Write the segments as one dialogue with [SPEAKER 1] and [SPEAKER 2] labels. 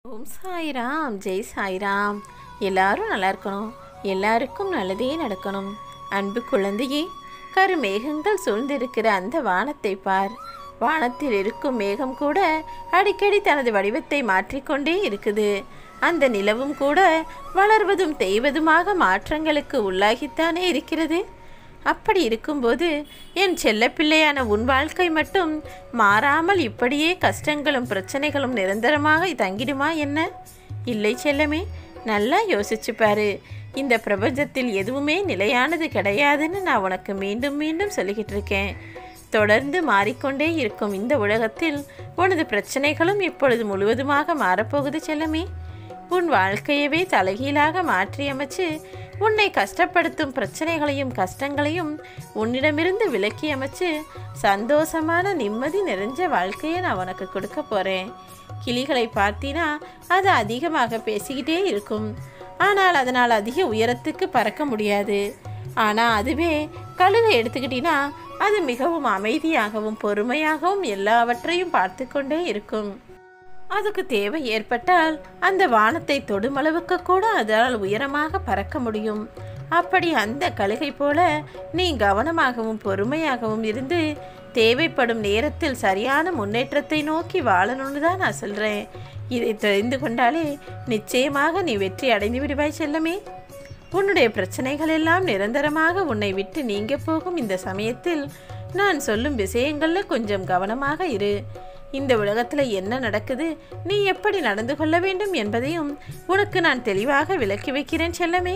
[SPEAKER 1] ஓம் சாய்ராம் ஜெய் சாய்ராம் எல்லாரும் நல்லா இருக்கணும் எல்லாருக்கும் நல்லதே நடக்கணும் அன்பு குழந்தையே கருமேகங்கள் சூழ்ந்திருக்கிற அந்த வானத்தை பார் வானத்தில் இருக்கும் மேகம் கூட அடிக்கடி தனது வடிவத்தை மாற்றிக்கொண்டே இருக்குது அந்த நிலவும் கூட வளர்வதும் தேய்வதுமாக மாற்றங்களுக்கு உள்ளாகித்தானே இருக்கிறது அப்படி இருக்கும்போது என் செல்லப்பிள்ளையான உன் வாழ்க்கை மட்டும் மாறாமல் இப்படியே கஷ்டங்களும் பிரச்சனைகளும் நிரந்தரமாக தங்கிடுமா என்ன இல்லை செல்லமே நல்லா யோசிச்சு பாரு இந்த பிரபஞ்சத்தில் எதுவுமே நிலையானது கிடையாதுன்னு நான் உனக்கு மீண்டும் மீண்டும் சொல்லிக்கிட்டு இருக்கேன் தொடர்ந்து மாறிக்கொண்டே இருக்கும் இந்த உலகத்தில் உனது பிரச்சனைகளும் இப்பொழுது முழுவதுமாக மாறப்போகுது செல்லமே உன் வாழ்க்கையவே தலைகீழாக மாற்றியமைச்சு உன்னை கஷ்டப்படுத்தும் பிரச்சனைகளையும் கஷ்டங்களையும் உன்னிடமிருந்து விலக்கி அமைச்சு சந்தோஷமான நிம்மதி நிறைஞ்ச வாழ்க்கையை நான் உனக்கு கொடுக்க போகிறேன் கிளிகளை பார்த்தினா அது அதிகமாக பேசிக்கிட்டே இருக்கும் ஆனால் அதனால் அதிக உயரத்துக்கு பறக்க முடியாது ஆனால் அதுவே கழுகை எடுத்துக்கிட்டினா அது மிகவும் அமைதியாகவும் பொறுமையாகவும் எல்லாவற்றையும் பார்த்து கொண்டே இருக்கும் அதுக்கு தேவை ஏற்பட்டால் அந்த வானத்தை தொடுமளவுக்கு கூட அதனால் உயரமாக பறக்க முடியும் அப்படி அந்த கழுகை போல நீ கவனமாகவும் பொறுமையாகவும் இருந்து தேவைப்படும் நேரத்தில் சரியான முன்னேற்றத்தை நோக்கி வாழணும்னு தான் நான் சொல்கிறேன் இதை தெரிந்து கொண்டாலே நிச்சயமாக நீ வெற்றி அடைந்து விடுவாய் செல்லமே உன்னுடைய பிரச்சனைகள் எல்லாம் நிரந்தரமாக உன்னை விட்டு நீங்க போகும் இந்த சமயத்தில் நான் சொல்லும் விஷயங்களில் கொஞ்சம் கவனமாக இரு இந்த உலகத்தில் என்ன நடக்குது நீ எப்படி நடந்து கொள்ள வேண்டும் என்பதையும் உனக்கு நான் தெளிவாக விளக்கி வைக்கிறேன் செல்லமே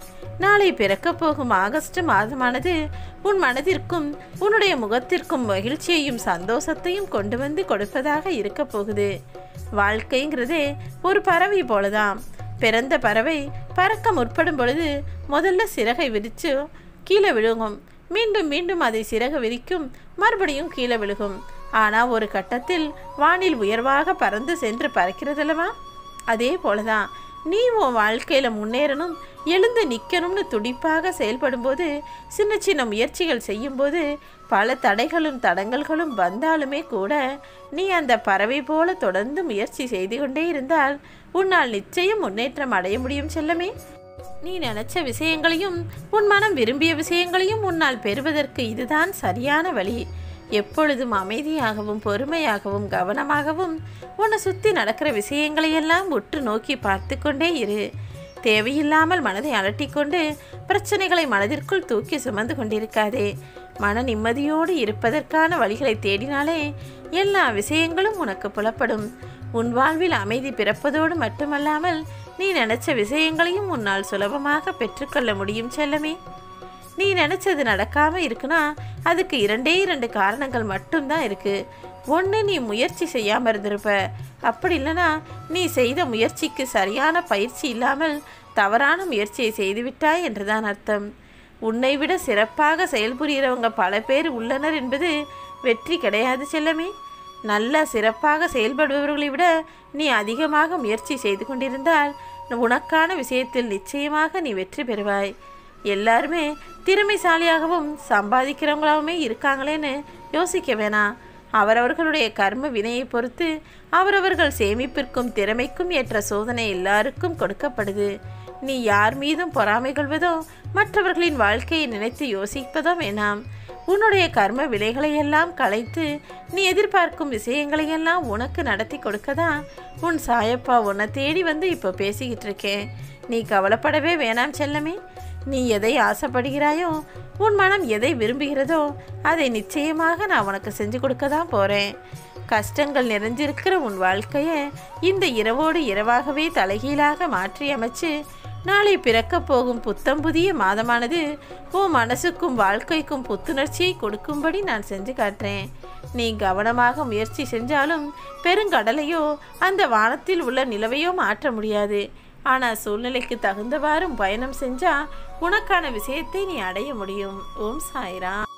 [SPEAKER 1] நாளை பிறக்கப் போகும் ஆகஸ்ட் மாதமானது உன் மனதிற்கும் உன்னுடைய முகத்திற்கும் மகிழ்ச்சியையும் சந்தோஷத்தையும் கொண்டு வந்து கொடுப்பதாக இருக்க போகுது வாழ்க்கைங்கிறதே ஒரு பறவை போலதான் பிறந்த பறவை பறக்க முற்படும் பொழுது முதல்ல சிறகை விரித்து கீழே விழுகும் மீண்டும் மீண்டும் அதை சிறகு விரிக்கும் மறுபடியும் கீழே விழுகும் ஆனால் ஒரு கட்டத்தில் வானில் உயர்வாக பறந்து சென்று பறக்கிறதல்லவா அதே போலதான் நீ உன் வாழ்க்கையில் முன்னேறணும் எழுந்து நிற்கணும்னு துடிப்பாக செயல்படும்போது சின்ன சின்ன முயற்சிகள் செய்யும்போது பல தடைகளும் தடங்கல்களும் வந்தாலுமே கூட நீ அந்த பறவை போல தொடர்ந்து முயற்சி செய்து கொண்டே இருந்தால் உன்னால் நிச்சயம் முன்னேற்றம் அடைய முடியும் செல்லமே நீ நினைச்ச விஷயங்களையும் உன் மனம் விரும்பிய விஷயங்களையும் உன்னால் பெறுவதற்கு இதுதான் சரியான வழி எப்பொழுதும் அமைதியாகவும் பொறுமையாகவும் கவனமாகவும் உன்னை சுற்றி நடக்கிற விஷயங்களையெல்லாம் உற்று நோக்கி பார்த்து கொண்டே இரு தேவையில்லாமல் மனதை அலட்டிக்கொண்டு பிரச்சனைகளை மனதிற்குள் தூக்கி சுமந்து கொண்டிருக்காதே மன நிம்மதியோடு இருப்பதற்கான வழிகளை தேடினாலே எல்லா விஷயங்களும் உனக்கு புலப்படும் உன் வாழ்வில் அமைதி பிறப்பதோடு மட்டுமல்லாமல் நீ நினைச்ச விஷயங்களையும் உன்னால் சுலபமாக பெற்றுக்கொள்ள முடியும் செல்லமே நீ நினச்சது நடக்காமல் இருக்குன்னா அதுக்கு இரண்டே இரண்டு காரணங்கள் மட்டும்தான் இருக்குது ஒன்று நீ முயற்சி செய்யாமல் இருந்திருப்ப அப்படி இல்லைனா நீ செய்த முயற்சிக்கு சரியான பயிற்சி இல்லாமல் தவறான முயற்சியை செய்துவிட்டாய் என்றுதான் அர்த்தம் உன்னை விட சிறப்பாக செயல்புரிகிறவங்க பல பேர் உள்ளனர் என்பது வெற்றி கிடையாது செல்லமே நல்ல சிறப்பாக செயல்படுபவர்களை விட நீ அதிகமாக முயற்சி செய்து கொண்டிருந்தால் உனக்கான விஷயத்தில் நிச்சயமாக நீ வெற்றி பெறுவாய் எல்லாருமே திறமைசாலியாகவும் சம்பாதிக்கிறவங்களாகவுமே இருக்காங்களேன்னு யோசிக்க வேணாம் அவரவர்களுடைய கர்ம வினையை பொறுத்து அவரவர்கள் சேமிப்பிற்கும் திறமைக்கும் ஏற்ற சோதனை எல்லாருக்கும் கொடுக்கப்படுது நீ யார் மீதும் பொறாமை கொள்வதோ மற்றவர்களின் வாழ்க்கையை நினைத்து யோசிப்பதோ வேணாம் உன்னுடைய கர்ம விலைகளையெல்லாம் களைத்து நீ எதிர்பார்க்கும் விஷயங்களையெல்லாம் உனக்கு நடத்தி கொடுக்கதான் உன் சாயப்பா உன்னை தேடி வந்து இப்போ பேசிக்கிட்டு இருக்கேன் நீ கவலைப்படவே வேணாம் செல்லமே நீ எதை ஆசைப்படுகிறாயோ உன் மனம் எதை விரும்புகிறதோ அதை நிச்சயமாக நான் உனக்கு செஞ்சு கொடுக்க தான் போகிறேன் கஷ்டங்கள் நிறைஞ்சிருக்கிற உன் வாழ்க்கையை இந்த இரவோடு இரவாகவே தலைகீழாக மாற்றி அமைச்சு நாளை பிறக்கப் போகும் புத்தம் புதிய மாதமானது உன் மனசுக்கும் வாழ்க்கைக்கும் புத்துணர்ச்சியை கொடுக்கும்படி நான் செஞ்சு காட்டுறேன் நீ கவனமாக முயற்சி செஞ்சாலும் பெருங்கடலையோ அந்த வானத்தில் உள்ள நிலவையோ மாற்ற முடியாது ஆனால் சூழ்நிலைக்கு தகுந்தவாறும் பயணம் செஞ்சால் உனக்கான விஷயத்தை நீ அடைய முடியும் ஓம் சாய்ராம்